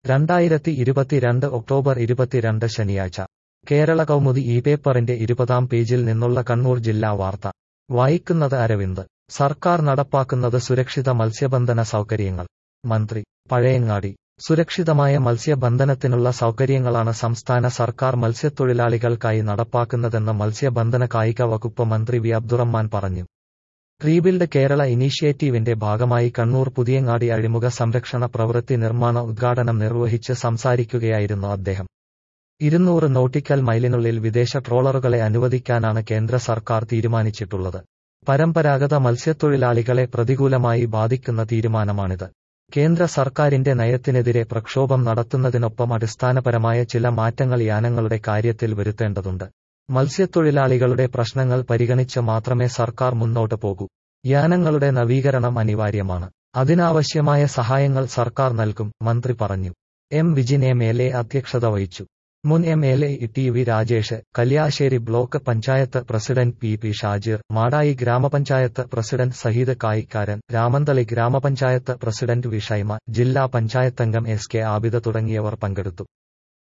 രണ്ടായിരത്തി ഇരുപത്തിരണ്ട് ഒക്ടോബർ ഇരുപത്തിരണ്ട് ശനിയാഴ്ച കേരള കൗമുദി ഈ പേപ്പറിന്റെ ഇരുപതാം പേജിൽ നിന്നുള്ള കണ്ണൂർ ജില്ലാ വാർത്ത വായിക്കുന്നത് അരവിന്ദ് സർക്കാർ നടപ്പാക്കുന്നത് സുരക്ഷിത മത്സ്യബന്ധന സൗകര്യങ്ങൾ മന്ത്രി പഴയങ്ങാടി സുരക്ഷിതമായ മത്സ്യബന്ധനത്തിനുള്ള സൗകര്യങ്ങളാണ് സംസ്ഥാന സർക്കാർ മത്സ്യത്തൊഴിലാളികൾക്കായി നടപ്പാക്കുന്നതെന്ന് മത്സ്യബന്ധന കായിക വകുപ്പ് മന്ത്രി വി അബ്ദുറഹ്മാൻ പറഞ്ഞു റീബിൽഡ് കേരള ഇനീഷ്യേറ്റീവിന്റെ ഭാഗമായി കണ്ണൂർ പുതിയങ്ങാടി അഴിമുഖ സംരക്ഷണ പ്രവൃത്തി നിർമ്മാണ ഉദ്ഘാടനം നിർവഹിച്ച് സംസാരിക്കുകയായിരുന്നു അദ്ദേഹം ഇരുന്നൂറ് നോട്ടിക്കൽ മൈലിനുള്ളിൽ വിദേശ ട്രോളറുകളെ അനുവദിക്കാനാണ് കേന്ദ്ര സർക്കാർ തീരുമാനിച്ചിട്ടുള്ളത് പരമ്പരാഗത മത്സ്യത്തൊഴിലാളികളെ പ്രതികൂലമായി ബാധിക്കുന്ന തീരുമാനമാണിത് കേന്ദ്ര സർക്കാരിന്റെ നയത്തിനെതിരെ പ്രക്ഷോഭം നടത്തുന്നതിനൊപ്പം അടിസ്ഥാനപരമായ ചില മാറ്റങ്ങൾ യാനങ്ങളുടെ കാര്യത്തിൽ വരുത്തേണ്ടതുണ്ട് മത്സ്യത്തൊഴിലാളികളുടെ പ്രശ്നങ്ങൾ പരിഗണിച്ച് മാത്രമേ സർക്കാർ മുന്നോട്ട് പോകൂ യാനങ്ങളുടെ നവീകരണം അനിവാര്യമാണ് അതിനാവശ്യമായ സഹായങ്ങൾ സർക്കാർ നൽകും മന്ത്രി പറഞ്ഞു M Vijin M L A അധ്യക്ഷത വഹിച്ചു മുൻ M L A T V Rajesh Kalliasseri block panchayat president P P Shajir Madayi ഗ്രാമപഞ്ചായത്ത് പ്രസിഡന്റ് സഹീദ് കായിക്കാരൻ രാമന്തളി ഗ്രാമപഞ്ചായത്ത് പ്രസിഡന്റ് വി ഷൈമ ജില്ലാ പഞ്ചായത്തംഗം എസ് കെ ആബിദ തുടങ്ങിയവർ പങ്കെടുത്തു